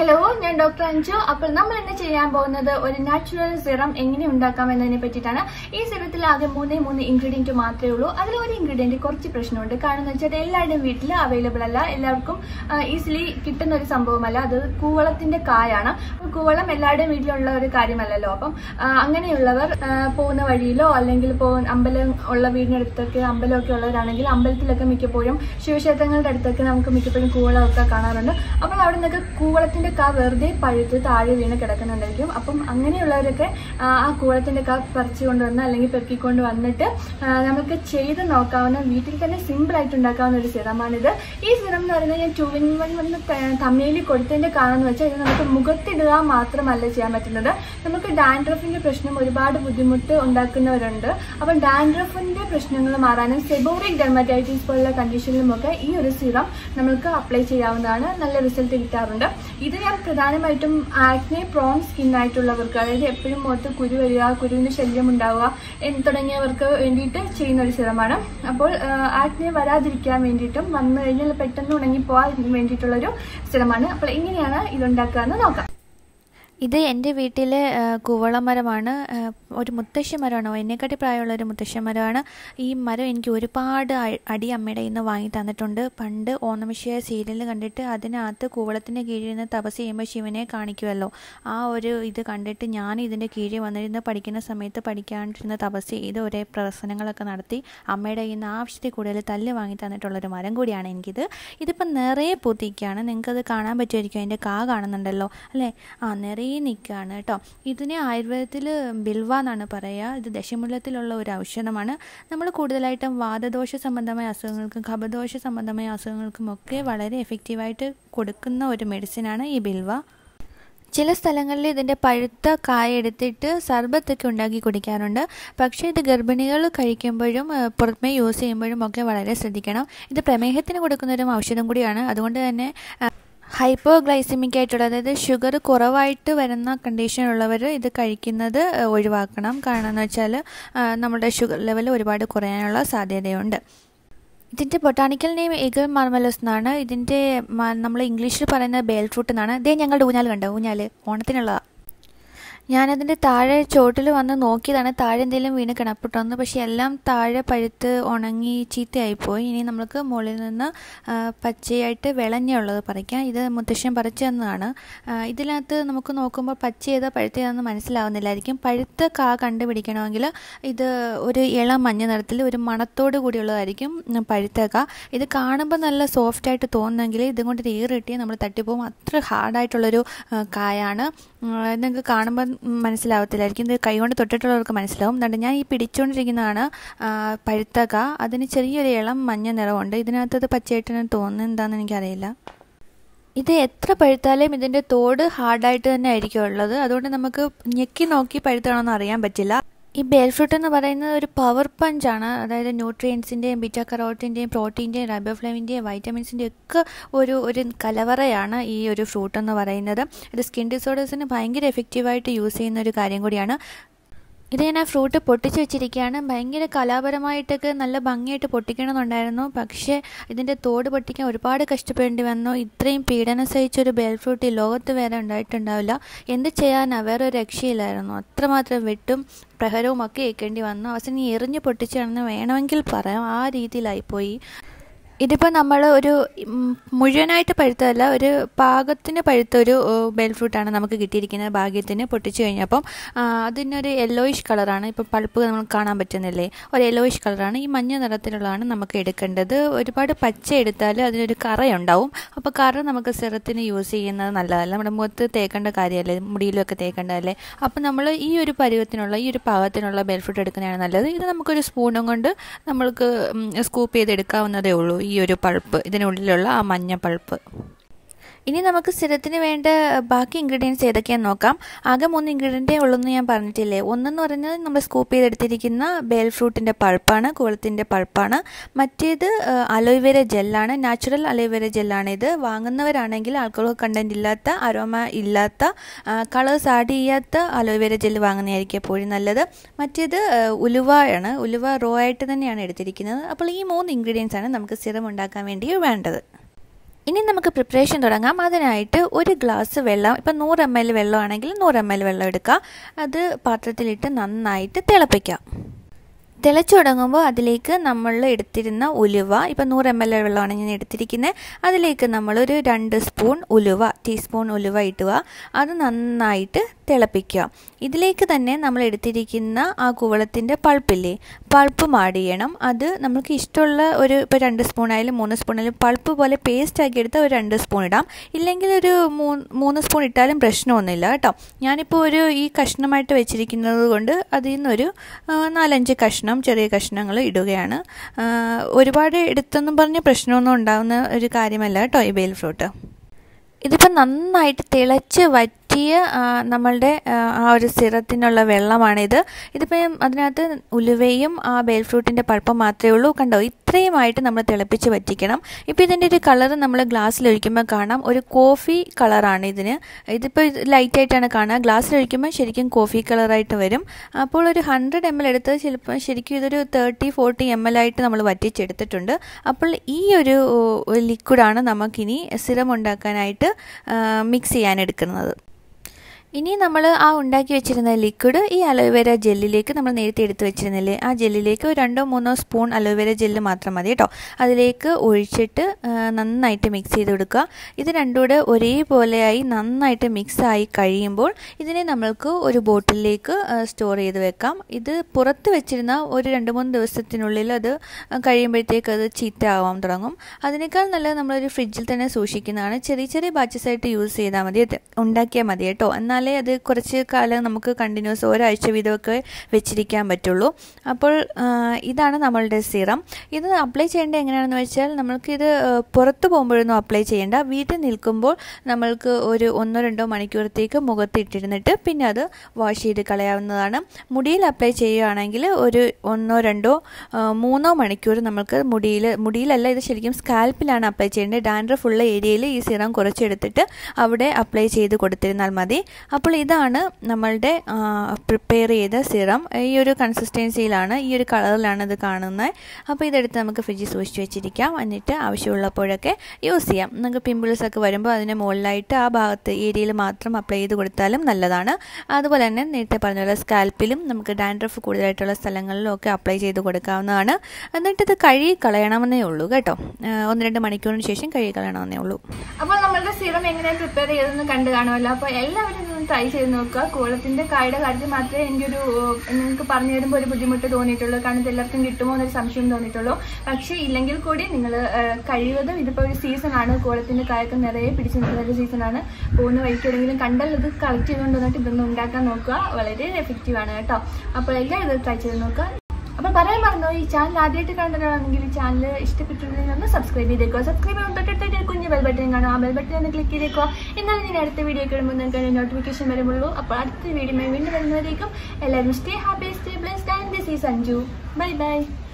hello ഞാൻ doctor Anju അപ്പോൾ നമ്മൾ ഇന്ന് ചെയ്യാൻ പോകുന്നത് ഒരു നാച്ചുറൽ സിറം എങ്ങനെ ഉണ്ടാക്കാം എന്നതിനെ പറ്റിയിട്ടാണ് ഈ സിറത്തിൽ ആകെ മൂന്നേ മൂന്ന് ഇൻഗ്രീഡിയന്റ് മാത്രമേ ഉള്ളൂ അതിൽ ഒരു ഇൻഗ്രീഡിയന്റ് കുറച്ച് പ്രശ്നമുണ്ട് കാരണം എന്ന് വെച്ചാൽ എല്ലാവരുടെയും വീട്ടിൽ അവൈലബിൾ അല്ല എല്ലാവർക്കും ഈസിലി കിട്ടുന്ന ഒരു സംഭവമല്ല അത് കൂവളത്തിന്റെ കായാണ് കൂവളം എല്ലാവരുടെയും വീട്ടിലുള്ള ഒരു കാര്യമല്ലല്ലോ അപ്പം ആ, അങ്ങനെയുള്ളവർ ആ, പോകുന്ന വഴിയിലോ അല്ലെങ്കിൽ പോകുന്ന അമ്പലം ഉള്ള വീടിനടുത്തൊക്കെ അമ്പലമൊക്കെ ഉള്ളവരാണെങ്കിൽ അമ്പലത്തിലൊക്കെ മിക്കപ്പോഴും ശിവക്ഷേത്രങ്ങളുടെ അടുത്തൊക്കെ നമുക്ക് മിക്കപ്പോഴും കൂവളമൊക്കെ കാണാറുണ്ട് അപ്പോൾ അവിടെ നിന്നൊക്കെ കൂവളത്തിന്റെ കാ വെറുതെ പഴുത്ത് താഴെ വീണ് കിടക്കുന്നുണ്ടായിരിക്കും അപ്പം അങ്ങനെയുള്ളവരൊക്കെ ആ, ആ കൂവളത്തിന്റെ കാ പറിച്ചു കൊണ്ടുവന്ന് അല്ലെങ്കിൽ പെറുക്കിക്കൊണ്ട് വന്നിട്ട് ആ, നമുക്ക് ചെയ്ത് നോക്കാവുന്ന വീട്ടിൽ തന്നെ സിമ്പിൾ ആയിട്ട് ഉണ്ടാക്കാവുന്ന ഒരു സിറമാണിത് ഈ സിറം എന്ന് പറയുന്നത് ഞാൻ ടു ഇൻ വൺ വന്ന് തമ്മയിൽ കൊടുത്തതിന്റെ കാരണം എന്ന് വെച്ചാൽ ഇത് നമുക്ക് മുഖത്തിടുക മാത്രമല്ല ചെയ്യാൻ പറ്റുന്നത് നമുക്ക് ഡാൻഡ്രഫിന്റെ പ്രശ്നം ഒരുപാട് ബുദ്ധിമുട്ട് ഉണ്ടാക്കുന്നവരുണ്ട് അപ്പം ഡാൻഡ്രഫിന്റെ പ്രശ്നങ്ങൾ മാറാനും സെബോറിക് ഡെർമറ്റൈറ്റിസ് പോലുള്ള കണ്ടീഷനിലുമൊക്കെ ഈ ഒരു സിറം നമുക്ക് അപ്ലൈ ചെയ്യാവുന്നതാണ് നല്ല റിസൾട്ട് കിട്ടാറുണ്ട് ഇത് ഞാൻ പ്രധാനമായിട്ടും ആക്നെ പ്രോൺ സ്കിൻ ആയിട്ടുള്ളവർക്ക് അതായത് എപ്പോഴും മുഖത്ത് കുരു വരിക കുരുവിന് ശല്യം ഉണ്ടാവുക എന്ന് തുടങ്ങിയവർക്ക് വേണ്ടിയിട്ട് ചെയ്യുന്ന ഒരു സിറമാണ് അപ്പോൾ ആക്നെ വരാതിരിക്കാൻ വേണ്ടിയിട്ടും വന്നു കഴിഞ്ഞാൽ പെട്ടെന്ന് ഉണങ്ങിപ്പോകാൻ വേണ്ടിയിട്ടുള്ളൊരു സിറമാണ് അപ്പോൾ എങ്ങനെയാണ് ഇതുണ്ടാക്കുക എന്ന് നോക്കാം ഇത് എൻ്റെ വീട്ടിലെ ആ, കൂവളമരമാണ് ആ, ഒരു മുത്തശ്ശി മരമാണ് എന്നെക്കാട്ടി പ്രായമുള്ള ഒരു മുത്തശ്ശി മരമാണ് ഈ മരം എനിക്ക് ഒരുപാട് അ- അടി അമ്മയുടെ ഇന്ന് വാങ്ങി തന്നിട്ടുണ്ട് പണ്ട് ഓണമിഷയ സീരിയൽ കണ്ടിട്ട് അതിനകത്ത് കൂവളത്തിൻ്റെ കീഴിൽ നിന്ന് തപസ് ചെയ്യുമ്പോൾ ശിവനെ കാണിക്കുമല്ലോ ആ ഒരു ഇത് കണ്ടിട്ട് ഞാൻ ഇതിൻ്റെ കീഴിൽ വന്നിരുന്ന് പഠിക്കുന്ന സമയത്ത് പഠിക്കാണ്ടിരുന്ന് തപസ് ചെയ്ത് ഒരേ പ്രവർത്തനങ്ങളൊക്കെ നടത്തി അമ്മയുടെ കയ്യിൽ നിന്ന് ആവശ്യത്തിൽ കൂടുതൽ തല്ല് വാങ്ങി തന്നിട്ടുള്ളൊരു മരം കൂടിയാണ് എനിക്കിത് ഇതിപ്പം നിറയെ പൂത്തിരിക്കുകയാണ് നിങ്ങൾക്കത് കാണാൻ പറ്റുമായിരിക്കും അതിൻ്റെ കാ കാണുന്നുണ്ടല്ലോ അല്ലേ ആ നിറയെ നിൽക്കുകയാണ് കേട്ടോ ഇതിനെ ആയുർവേദത്തിൽ ബിൽവ എന്നാണ് പറയുക ഇത് ദശമൂലത്തിലുള്ള ഒരു ഔഷധമാണ് നമ്മൾ കൂടുതലായിട്ടും വാദദോഷ സംബന്ധമായ അസുഖങ്ങൾക്കും കഫദോഷ സംബന്ധമായ അസുഖങ്ങൾക്കും ഒക്കെ വളരെ എഫക്റ്റീവായിട്ട് കൊടുക്കുന്ന ഒരു മെഡിസിനാണ് ഈ ബിൽവ ചില സ്ഥലങ്ങളിൽ ഇതിൻ്റെ പഴുത്ത കായ എടുത്തിട്ട് സർബത്തൊക്കെ ഉണ്ടാക്കി കുടിക്കാറുണ്ട് പക്ഷേ ഇത് ഗർഭിണികൾ കഴിക്കുമ്പോഴും ആ, പുറമേ യൂസ് ചെയ്യുമ്പോഴും ഒക്കെ വളരെ ശ്രദ്ധിക്കണം ഇത് പ്രമേഹത്തിന് കൊടുക്കുന്ന ഒരു ഔഷധം കൂടിയാണ് അതുകൊണ്ട് തന്നെ ഹൈപ്പോ ഗ്ലൈസിമിക് ആയിട്ടുള്ള അതായത് ഷുഗർ കുറവായിട്ട് വരുന്ന കണ്ടീഷനുള്ളവർ ഇത് കഴിക്കുന്നത് ആ, ഒഴിവാക്കണം കാരണം എന്ന് വെച്ചാൽ ആ, നമ്മുടെ ഷുഗർ ലെവൽ ഒരുപാട് കുറയാനുള്ള സാധ്യതയുണ്ട് ഇതിൻ്റെ ബൊട്ടാണിക്കൽ നെയിം എഗൽ മാർമലോസ് എന്നാണ് ഇതിൻ്റെ നമ്മൾ ഇംഗ്ലീഷിൽ പറയുന്ന ബേൽ ഫ്രൂട്ട് എന്നാണ് ഇതേ ഞങ്ങളുടെ ഊഞ്ഞാൽ കണ്ടോ ഊഞ്ഞാൽ ഓണത്തിനുള്ളതാണ് ഞാനതിൻ്റെ താഴെ ചോട്ടിൽ വന്ന് നോക്കിയതാണ് താഴെ എന്തെങ്കിലും വീണ് കിണപ്പിട്ടോന്ന് പക്ഷേ എല്ലാം താഴെ പഴുത്ത് ഉണങ്ങി ചീത്തയായിപ്പോയി ഇനി നമുക്ക് മുകളിൽ നിന്ന് ആ, പച്ചയായിട്ട് വിളഞ്ഞുള്ളത് പറിക്കാം ഇത് മുത്തശ്ശൻ പറിച്ചു തന്നതാണ് ആ, ഇതിനകത്ത് നമുക്ക് നോക്കുമ്പോൾ പച്ച ഏതാ പഴുത്ത ഏതാന്ന് മനസ്സിലാവുന്നില്ലായിരിക്കും പഴുത്ത കാ കണ്ടുപിടിക്കണമെങ്കിൽ ഇത് ഒരു ഇളം മഞ്ഞ നിറത്തിൽ ഒരു മണത്തോട് കൂടിയുള്ളതായിരിക്കും ഉം, പഴുത്ത കാ ഇത് കാണുമ്പോൾ നല്ല സോഫ്റ്റായിട്ട് തോന്നുന്നെങ്കിൽ ഇതും കൊണ്ട് ഈറിട്ടി നമ്മൾ തട്ടിപ്പോകും അത്ര ഹാർഡായിട്ടുള്ളൊരു ആ, കായാണ് ഉം, നിങ്ങൾക്ക് കാണുമ്പോൾ മനസ്സിലാവത്തില്ലായിരിക്കും ഇത് കൈകൊണ്ട് തൊട്ടിട്ടുള്ളവർക്ക് മനസ്സിലാവും അതുകൊണ്ട് ഞാൻ ഈ പിടിച്ചുകൊണ്ടിരിക്കുന്നതാണ് ആ, പഴുത്ത കാ അതിന് ചെറിയൊരു ഇളം മഞ്ഞ നിറമുണ്ട് ഇതിനകത്ത് അത് പച്ചയായിട്ട് തോന്നുന്നത് എന്താണെന്ന് എനിക്കറിയില്ല ഇത് എത്ര പഴുത്താലും ഇതിൻ്റെ തോട് ഹാർഡായിട്ട് തന്നെ ആയിരിക്കും ഉള്ളത് അതുകൊണ്ട് നമുക്ക് ഞെക്കി നോക്കി പഴുത്താണോന്ന് അറിയാൻ പറ്റില്ല ഈ ബേൽ ഫ്രൂട്ട് എന്ന് പറയുന്നത് ഒരു പവർ പഞ്ചാണ് അതായത് ന്യൂട്രിയൻസിൻ്റെയും ബീറ്റ കറോട്ടിൻ്റെയും പ്രോട്ടീൻ്റെയും റൈബോഫ്ലേവിൻ്റെയും വൈറ്റമിൻസിൻ്റെയും ഒക്കെ ഒരു ഒരു കലവറയാണ് ഈ ഒരു ഫ്രൂട്ട് എന്ന് പറയുന്നത് ഇത് സ്കിൻ ഡിസോർഡേഴ്സിന് ഭയങ്കര എഫക്റ്റീവായിട്ട് യൂസ് ചെയ്യുന്ന ഒരു കാര്യം കൂടിയാണ് ഇത് ഞാൻ ആ ഫ്രൂട്ട് പൊട്ടിച്ച് വെച്ചിരിക്കുകയാണ് ഭയങ്കര കലാപരമായിട്ടൊക്കെ നല്ല ഭംഗിയായിട്ട് പൊട്ടിക്കണമെന്നുണ്ടായിരുന്നു പക്ഷേ ഇതിൻ്റെ തോട് പൊട്ടിക്കാൻ ഒരുപാട് കഷ്ടപ്പെടേണ്ടി വന്നു ഇത്രയും പീഡനം സഹിച്ചൊരു ബേൽ ഫ്രൂട്ട് ഈ ലോകത്ത് വേറെ ഉണ്ടായിട്ടുണ്ടാവില്ല എന്ത് ചെയ്യാനാ വേറെ ഒരു രക്ഷയില്ലായിരുന്നു അത്രമാത്രം വെട്ടും പ്രഹരവും ഒക്കെ ഏൽക്കേണ്ടി വന്നു അവസാനം ഈ എറിഞ്ഞ് പൊട്ടിച്ചാണെന്ന് വേണമെങ്കിൽ പറയാം ആ രീതിയിലായിപ്പോയി ഇതിപ്പോൾ നമ്മൾ ഒരു ഉം, മുഴുവനായിട്ട് പഴുത്തതല്ല ഒരു പാകത്തിന് പഴുത്ത ഒരു ബെൽ ഫ്രൂട്ടാണ് നമുക്ക് കിട്ടിയിരിക്കുന്നത് ഭാഗ്യത്തിന് പൊട്ടിച്ചു കഴിഞ്ഞപ്പം ആ, അതിനൊരു യെല്ലോയിഷ് കളറാണ് ഇപ്പോൾ പൾപ്പ് നമുക്ക് കാണാൻ പറ്റുന്നില്ലേ ഒരു യെല്ലോയിഷ് കളറാണ് ഈ മഞ്ഞ നിറത്തിലുള്ളതാണ് നമുക്ക് എടുക്കേണ്ടത് ഒരുപാട് പച്ച എടുത്താൽ അതിനൊരു കറയുണ്ടാവും അപ്പോൾ കറ നമുക്ക് സിറത്തിന് യൂസ് ചെയ്യുന്നത് നല്ലതല്ല നമ്മുടെ മുഖത്ത് തേക്കേണ്ട കാര്യമല്ലേ മുടിയിലൊക്കെ തേക്കേണ്ടതല്ലേ അപ്പോൾ നമ്മൾ ഈ ഒരു പരുവത്തിനുള്ള ഈ ഒരു പാകത്തിനുള്ള ബെൽ ഫ്രൂട്ട് എടുക്കുന്നതാണ് നല്ലത് ഇത് നമുക്കൊരു സ്പൂണും കൊണ്ട് നമ്മൾക്ക് സ്കൂപ്പ് ചെയ്തെടുക്കാവുന്നതേ ഉള്ളൂ ഈ ഒരു പൾപ്പ് ഇതിനുള്ളിലുള്ള ആ മഞ്ഞ പൾപ്പ് ഇനി നമുക്ക് സ്ഥിരത്തിന് വേണ്ട ബാക്കി ഇൻഗ്രീഡിയൻസ് ഏതൊക്കെയാണെന്ന് നോക്കാം ആകെ മൂന്ന് ഇൻഗ്രീഡിയൻറ്റേ ഉള്ളൂന്ന് ഞാൻ പറഞ്ഞിട്ടില്ലേ ഒന്നെന്ന് പറയുന്നത് നമ്മൾ സ്കൂപ്പ് ചെയ്തെടുത്തിരിക്കുന്ന ബേൽ ഫ്രൂട്ടിൻ്റെ പൾപ്പാണ് കുളത്തിൻ്റെ പൾപ്പാണ് മറ്റേത് അലോവേര ജെല്ലാണ് നാച്ചുറൽ അലോവേര ജെല്ലാണ് ഇത് വാങ്ങുന്നവരാണെങ്കിൽ ആൽക്കഹോൾ കണ്ടൻറ് ഇല്ലാത്ത അരോമ ഇല്ലാത്ത കളേഴ്സ് ആഡ് ചെയ്യാത്ത അലോവേര ജെല്ല് വാങ്ങുന്നതായിരിക്കും എപ്പോഴും നല്ലത് മറ്റേത് ആ, ഉലുവയാണ് ഉലുവ റോ ആയിട്ട് തന്നെയാണ് എടുത്തിരിക്കുന്നത് അപ്പോൾ ഈ മൂന്ന് ഇൻഗ്രീഡിയൻസ് ആണ് നമുക്ക് സിറം ഉണ്ടാക്കാൻ വേണ്ടി വേണ്ടത് ഇനി നമുക്ക് പ്രിപ്പറേഷൻ തുടങ്ങാം അതിനായിട്ട് ഒരു ഗ്ലാസ് വെള്ളം ഇപ്പം നൂറ് എം എൽ വെള്ളമാണെങ്കിൽ നൂറ് എം എൽ വെള്ളം എടുക്കുക അത് പാത്രത്തിലിട്ട് നന്നായിട്ട് തിളപ്പിക്കാം തിളച്ചു തുടങ്ങുമ്പോൾ അതിലേക്ക് നമ്മൾ എടുത്തിരുന്ന ഉലുവ ഇപ്പം നൂറ് എം എൽ വെള്ളമാണ് ഞാൻ എടുത്തിരിക്കുന്നത് അതിലേക്ക് നമ്മളൊരു രണ്ട് സ്പൂൺ ഉലുവ ടീസ്പൂൺ ഉലുവ ഇട്ടുക അത് നന്നായിട്ട് തിളപ്പിക്കുക ഇതിലേക്ക് തന്നെ നമ്മൾ എടുത്തിരിക്കുന്ന ആ കൂവളത്തിൻ്റെ പൾപ്പില്ലേ പൾപ്പ് ആഡ് ചെയ്യണം അത് നമുക്ക് ഇഷ്ടമുള്ള ഒരു ഇപ്പോൾ രണ്ട് സ്പൂൺ ആയാലും മൂന്ന് സ്പൂൺ ആയാലും പൾപ്പ് പോലെ പേസ്റ്റ് ആക്കി എടുത്താൽ ഒരു രണ്ട് സ്പൂൺ ഇടാം ഇല്ലെങ്കിൽ ഒരു മൂന്ന് സ്പൂൺ ഇട്ടാലും പ്രശ്നമൊന്നുമില്ല കേട്ടോ ഞാനിപ്പോൾ ഒരു ഈ കഷ്ണമായിട്ട് വെച്ചിരിക്കുന്നത് കൊണ്ട് അതിൽ നിന്നൊരു നാലഞ്ച് കഷ്ണം ചെറിയ കഷ്ണങ്ങൾ ഇടുകയാണ് ഒരുപാട് എടുത്തൊന്നും പറഞ്ഞ് പ്രശ്നമൊന്നും ഉണ്ടാകുന്ന ഒരു കാര്യമല്ല കേട്ടോ ഈ ബെയിൽ ഫ്രൂട്ട് ഇതിപ്പോൾ നന്നായിട്ട് തിളച്ച് വറ്റി പറ്റിയ നമ്മളുടെ ആ ഒരു സിറത്തിനുള്ള വെള്ളമാണിത് ഇതിപ്പം അതിനകത്ത് ഉലുവയും ആ ബേൽ ഫ്രൂട്ടിൻ്റെ പൾപ്പം മാത്രമേ ഉള്ളൂ കണ്ടോ ഇത്രയുമായിട്ട് നമ്മൾ തിളപ്പിച്ച് വറ്റിക്കണം ഇപ്പോൾ ഇതിൻ്റെ ഒരു കളർ നമ്മൾ ഗ്ലാസ്സിൽ ഒഴിക്കുമ്പോൾ കാണാം ഒരു കോഫി കളറാണ് ഇതിന് ഇതിപ്പോൾ ലൈറ്റായിട്ടാണ് കാണുക ഗ്ലാസ്സിൽ ഒഴിക്കുമ്പോൾ ശരിക്കും കോഫി കളറായിട്ട് വരും അപ്പോൾ ഒരു ഹൺഡ്രഡ് എം എൽ എടുത്ത് ചിലപ്പോൾ ശരിക്കും ഇതൊരു തേർട്ടി ഫോർട്ടി എം എൽ ആയിട്ട് നമ്മൾ വറ്റിച്ചെടുത്തിട്ടുണ്ട് അപ്പോൾ ഈ ഒരു ലിക്വിഡാണ് നമുക്കിനി സിറം ഉണ്ടാക്കാനായിട്ട് മിക്സ് ചെയ്യാൻ എടുക്കുന്നത് ഇനി നമ്മൾ ആ ഉണ്ടാക്കി വെച്ചിരുന്ന ലിക്വിഡ് ഈ അലോവേര ജെല്ലിലേക്ക് നമ്മൾ നേരത്തെ എടുത്ത് വെച്ചിരുന്നില്ലേ ആ ജെല്ലിലേക്ക് ഒരു രണ്ടോ മൂന്നോ സ്പൂൺ അലോവേര ജെല്ല് മാത്രം മതി കേട്ടോ അതിലേക്ക് ഒഴിച്ചിട്ട് നന്നായിട്ട് മിക്സ് ചെയ്ത് കൊടുക്കുക ഇത് രണ്ടും കൂടെ ഒരേപോലെയായി നന്നായിട്ട് മിക്സ് ആയി കഴിയുമ്പോൾ ഇതിനെ നമ്മൾക്ക് ഒരു ബോട്ടിലേക്ക് സ്റ്റോർ ചെയ്ത് വെക്കാം ഇത് പുറത്ത് വെച്ചിരുന്ന ഒരു രണ്ട് മൂന്ന് ദിവസത്തിനുള്ളിൽ അത് കഴിയുമ്പോഴത്തേക്ക് അത് ചീത്ത ആവാൻ തുടങ്ങും അതിനേക്കാൾ നല്ലത് നമ്മളൊരു ഫ്രിഡ്ജിൽ തന്നെ സൂക്ഷിക്കുന്നതാണ് ചെറിയ ചെറിയ ബാച്ചസ് ആയിട്ട് യൂസ് ചെയ്താൽ മതി ഉണ്ടാക്കിയാൽ മതി കേട്ടോ എന്നാൽ എന്നാലേ അത് കുറച്ച് കാലം നമുക്ക് കണ്ടിന്യൂസ് ഒരാഴ്ച വീതമൊക്കെ വെച്ചിരിക്കാൻ പറ്റുള്ളൂ അപ്പോൾ ഇതാണ് നമ്മളുടെ സിറം ഇത് അപ്ലൈ ചെയ്യേണ്ടത് എങ്ങനെയാണെന്ന് വെച്ചാൽ നമ്മൾക്കിത് പുറത്ത് പോകുമ്പോഴൊന്നും അപ്ലൈ ചെയ്യേണ്ട വീട്ടിൽ നിൽക്കുമ്പോൾ നമ്മൾക്ക് ഒരു ഒന്നോ രണ്ടോ മണിക്കൂറത്തേക്ക് മുഖത്തിട്ടിരുന്നിട്ട് പിന്നെ അത് വാഷ് ചെയ്ത് കളയാവുന്നതാണ് മുടിയിൽ അപ്ലൈ ചെയ്യുകയാണെങ്കിൽ ഒരു ഒന്നോ രണ്ടോ മൂന്നോ മണിക്കൂർ നമുക്ക് മുടിയിൽ മുടിയിലല്ല ഇത് ശരിക്കും സ്കാൽപ്പിലാണ് അപ്ലൈ ചെയ്യേണ്ടത് ഡാൻഡ്രഫ് ഉള്ള ഏരിയയിൽ ഈ സിറം കുറച്ചെടുത്തിട്ട് അവിടെ അപ്ലൈ ചെയ്ത് കൊടുത്തിരുന്നാൽ മതി അപ്പോൾ ഇതാണ് നമ്മളുടെ പ്രിപ്പയർ ചെയ്ത സിറം ഈ ഒരു കൺസിസ്റ്റൻസിയിലാണ് ഈ ഒരു കളറിലാണ് ഇത് കാണുന്നത് അപ്പോൾ ഇതെടുത്ത് നമുക്ക് ഫ്രിഡ്ജിൽ സൂക്ഷിച്ച് വെച്ചിരിക്കാം എന്നിട്ട് ആവശ്യമുള്ളപ്പോഴൊക്കെ യൂസ് ചെയ്യാം നിങ്ങൾക്ക് പിമ്പിൾസ് ഒക്കെ വരുമ്പോൾ അതിന് മുകളിലായിട്ട് ആ ഭാഗത്ത് ഏരിയയിൽ മാത്രം അപ്ലൈ ചെയ്ത് കൊടുത്താലും നല്ലതാണ് അതുപോലെ തന്നെ നേരത്തെ പറഞ്ഞ പോലെ സ്കാൽപ്പിലും നമുക്ക് ഡാൻഡ്രഫ് കൂടുതലായിട്ടുള്ള സ്ഥലങ്ങളിലും ഒക്കെ അപ്ലൈ ചെയ്ത് കൊടുക്കാവുന്നതാണ് എന്നിട്ട് ഇത് കഴുകി കളയണമെന്നേ ഉള്ളൂ കേട്ടോ ഒന്ന് രണ്ട് മണിക്കൂറിന് ശേഷം കഴുകി കളയണമെന്നേ ഉള്ളൂ അപ്പോൾ നമ്മളുടെ സിറം എങ്ങനെ പ്രിപ്പയർ ചെയ്തെന്ന് കണ്ടു കാണുമല്ലോ അപ്പോൾ എല്ലാവരും ഇതൊന്ന് ട്രൈ ചെയ്ത് നോക്കുക കൂളത്തിന്റെ കായുടെ കാര്യത്തിൽ മാത്രമേ എനിക്കൊരു നിങ്ങൾക്ക് പറഞ്ഞു തരുമ്പോൾ ഒരു ബുദ്ധിമുട്ട് തോന്നിയിട്ടുള്ളൂ കാരണം ഇത് എല്ലാവർക്കും കിട്ടുമോ എന്നൊരു സംശയം തോന്നിയിട്ടുള്ളൂ പക്ഷേ ഇല്ലെങ്കിൽ കൂടി നിങ്ങൾ കഴിവതും ഇതിപ്പോൾ ഒരു സീസണാണ് കൂളത്തിന്റെ കായൊക്കെ നിറയെ പിടിച്ചു നിൽക്കുന്ന ഒരു സീസണാണ് പോകുന്ന വഴിക്കെവിടെയെങ്കിലും കണ്ടാൽ ഇത് കളക്ട് ചെയ്തുകൊണ്ട് വന്നിട്ട് ഇതൊന്നും ഉണ്ടാക്കാൻ നോക്കുക വളരെ എഫക്റ്റീവ് ആണ് കേട്ടോ അപ്പോൾ എല്ലാം ഇത് ട്രൈ ചെയ്ത് നോക്കുക അപ്പോൾ പറയാൻ മറന്നോ ഈ ചാനൽ ആദ്യമായിട്ട് കണ്ടതാണെങ്കിൽ ഈ ചാനൽ ഇഷ്ടപ്പെട്ടിട്ടുണ്ടെങ്കിൽ ഒന്ന് സബ്സ്ക്രൈബ് ചെയ്തേക്കുക സബ്സ്ക്രൈബ് ചെയ്യുമ്പോൾ തൊട്ടടുത്ത് കുഞ്ഞ് ബെൽ ബട്ടൺ കാണും ആ ബെൽ ബട്ടൺ ഒന്ന് ക്ലിക്ക് ചെയ്തേക്കുക എന്നാലും ഞാൻ അടുത്ത വീഡിയോ കിടുമ്പോൾ നിങ്ങൾക്ക് നോട്ടിഫിക്കേഷൻ വരുമുള്ളൂ അപ്പോൾ അടുത്ത വീഡിയോ വീണ്ടും വരുന്നവരേക്കും എല്ലാവരും stay happy stay blessed and this is Anju bye by